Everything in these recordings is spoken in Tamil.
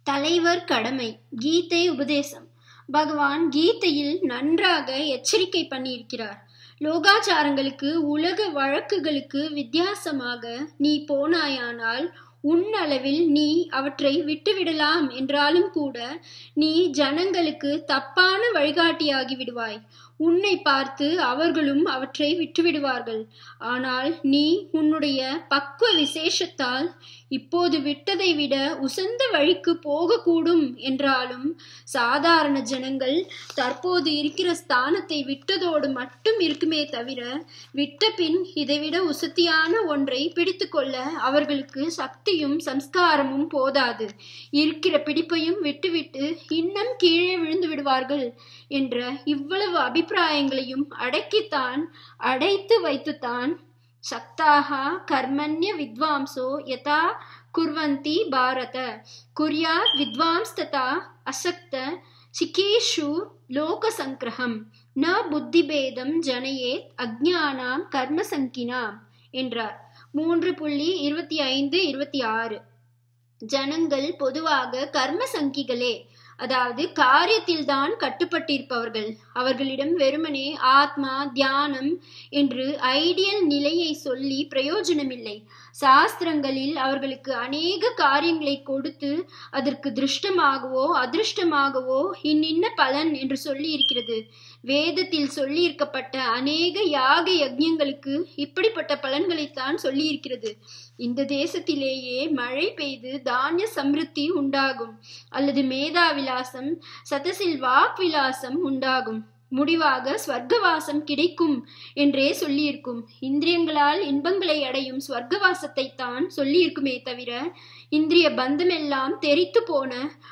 தலைவர் கடமை கீதை உபதேசம் பகவான் கீதையில் நன்றாக எச்சரிக்கை பண்ணியிருக்கிறார் லோகாச்சாரங்களுக்கு உலக வழக்குகளுக்கு வித்தியாசமாக நீ போனாயானால் உன் அளவில் நீ அவற்றை விட்டுவிடலாம் என்றாலும் கூட நீ ஜனங்களுக்கு தப்பான வழிகாட்டியாகி விடுவாய் உன்னை பார்த்து அவர்களும் அவற்றை விட்டுவிடுவார்கள் ஆனால் நீ உன்னுடைய பக்குவ விசேஷத்தால் இப்போது விட்டதை விட உசந்த வழிக்கு போகக்கூடும் என்றாலும் சாதாரண ஜனங்கள் தற்போது இருக்கிற ஸ்தானத்தை விட்டதோடு மட்டும் இருக்குமே தவிர விட்ட பின் இதைவிட உசத்தியான ஒன்றை பிடித்து கொள்ள அவர்களுக்கு சக்தியும் சம்ஸ்காரமும் போதாது இருக்கிற பிடிப்பையும் விட்டுவிட்டு இன்னும் கீழே விழுந்து விடுவார்கள் என்ற இவ்வளவு அபிப்பிராயங்களையும் அடக்கித்தான் அடைத்து வைத்துத்தான் சக்தாக கர்மண்ய வித்வாம்சோ யதா குர்வந்தி பாரத குர்யாத் வித்வாம்ஸ் ததா அசக்த சிகேஷு லோக சங்கிரகம் ந புத்திபேதம் ஜனயேத் அஜ்ஞானாம் கர்ம சங்கினாம் என்றார் மூன்று புள்ளி இருபத்தி ஐந்து இருபத்தி ஆறு ஜனங்கள் பொதுவாக கர்ம சங்கிகளே அதாவது காரியத்தில் தான் கட்டுப்பட்டிருப்பவர்கள் அவர்களிடம் வெறுமனே ஆத்மா தியானம் என்று ஐடியல் நிலையை சொல்லி பிரயோஜனமில்லை சாஸ்திரங்களில் அவர்களுக்கு அநேக காரியங்களை கொடுத்து அதற்கு திருஷ்டமாகவோ அதிருஷ்டமாகவோ இன்னின்ன பலன் என்று சொல்லி இருக்கிறது வேதத்தில் சொல்லியிருக்கப்பட்ட அநேக யாக யஜ்யங்களுக்கு இப்படிப்பட்ட பலன்களைத்தான் சொல்லியிருக்கிறது இந்த தேசத்திலேயே மழை பெய்து தானிய சமிருத்தி உண்டாகும் அல்லது மேதா விலாசம் சதசில் வாக் விலாசம் உண்டாகும் முடிவாக ஸ்வர்க்கவாசம் கிடைக்கும் என்றே சொல்லியிருக்கும் இந்திரியங்களால் இன்பங்களை அடையும் ஸ்வர்க்கவாசத்தை தான் சொல்லியிருக்குமே தவிர இந்திரிய பந்தமெல்லாம் தெரித்து போன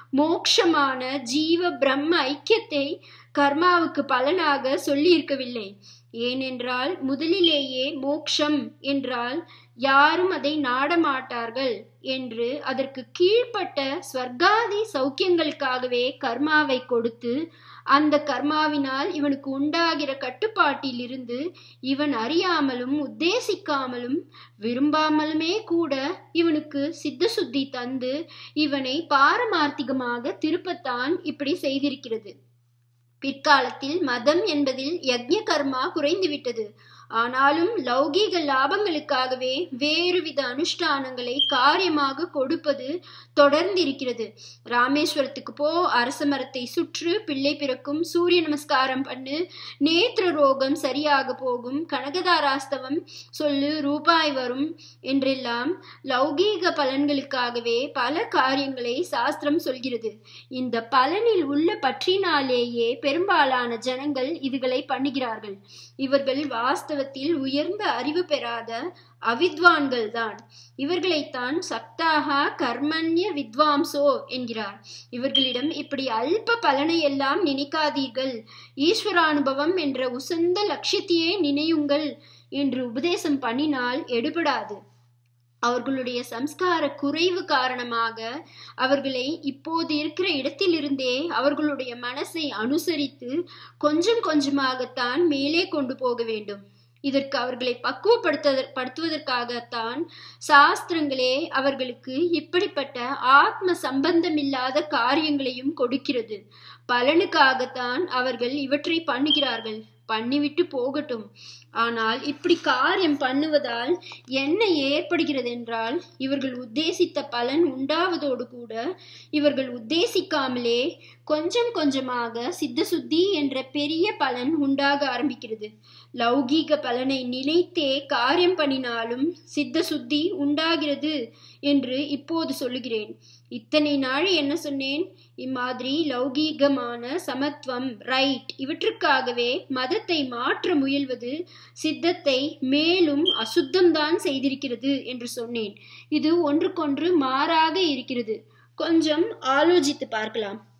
மோக்ஷமான ஜீவ பிரம்ம ஐக்கியத்தை கர்மாவுக்கு பலனாக சொல்லியிருக்கவில்லை ஏனென்றால் முதலிலேயே மோக்ஷம் என்றால் யாரும் அதை நாடமாட்டார்கள் என்று அதற்கு கீழ்ப்பட்ட ஸ்வர்காதி சௌக்கியங்களுக்காகவே கர்மாவை கொடுத்து அந்த கர்மாவினால் இவனுக்கு உண்டாகிற கட்டுப்பாட்டிலிருந்து இவன் அறியாமலும் உத்தேசிக்காமலும் விரும்பாமலுமே கூட இவனுக்கு சித்த சுத்தி தந்து இவனை பாரமார்த்திகமாக திருப்பத்தான் இப்படி செய்திருக்கிறது பிற்காலத்தில் மதம் என்பதில் யக்ஞ கர்மா குறைந்துவிட்டது ஆனாலும் லௌகீக லாபங்களுக்காகவே வேறுவித அனுஷ்டானங்களை காரியமாக கொடுப்பது தொடர்ந்திருக்கிறது ராமேஸ்வரத்துக்கு போ அரச மரத்தை சுற்று பிள்ளை பிறக்கும் சூரிய நமஸ்காரம் பண்ணு நேத்திர ரோகம் சரியாக போகும் கனகதாராஸ்தவம் சொல்லு ரூபாய் வரும் என்றெல்லாம் லௌகீக பலன்களுக்காகவே பல காரியங்களை சாஸ்திரம் சொல்கிறது இந்த பலனில் உள்ள பற்றினாலேயே பெரும்பாலான ஜனங்கள் இதுகளை பண்ணுகிறார்கள் இவர்கள் வாஸ்தவ வாஸ்தவத்தில் உயர்ந்த அறிவு பெறாத அவித்வான்கள் தான் இவர்களைத்தான் சப்தாக கர்மண்ய வித்வாம்சோ என்கிறார் இவர்களிடம் இப்படி அல்ப பலனை எல்லாம் நினைக்காதீர்கள் ஈஸ்வரானுபவம் என்ற உசந்த லட்சியத்தையே நினையுங்கள் என்று உபதேசம் பண்ணினால் எடுபடாது அவர்களுடைய சம்ஸ்கார குறைவு காரணமாக அவர்களை இப்போது இருக்கிற இடத்திலிருந்தே அவர்களுடைய மனசை அனுசரித்து கொஞ்சம் கொஞ்சமாகத்தான் மேலே கொண்டு போக வேண்டும் இதற்கு அவர்களை பக்குவப்படுத்த படுத்துவதற்காகத்தான் சாஸ்திரங்களே அவர்களுக்கு இப்படிப்பட்ட ஆத்ம சம்பந்தமில்லாத காரியங்களையும் கொடுக்கிறது பலனுக்காகத்தான் அவர்கள் இவற்றை பண்ணுகிறார்கள் பண்ணிவிட்டு போகட்டும் ஆனால் இப்படி காரியம் பண்ணுவதால் என்ன ஏற்படுகிறது என்றால் இவர்கள் உத்தேசித்த பலன் உண்டாவதோடு கூட இவர்கள் உத்தேசிக்காமலே கொஞ்சம் கொஞ்சமாக சித்த சுத்தி என்ற பெரிய பலன் உண்டாக ஆரம்பிக்கிறது லௌகீக பலனை நினைத்தே காரியம் பண்ணினாலும் சித்த சுத்தி உண்டாகிறது என்று இப்போது சொல்லுகிறேன் இத்தனை நாள் என்ன சொன்னேன் இம்மாதிரி லௌகீகமான சமத்துவம் ரைட் இவற்றுக்காகவே மதத்தை மாற்ற முயல்வது சித்தத்தை மேலும் அசுத்தம்தான் செய்திருக்கிறது என்று சொன்னேன் இது ஒன்றுக்கொன்று மாறாக இருக்கிறது கொஞ்சம் ஆலோசித்து பார்க்கலாம்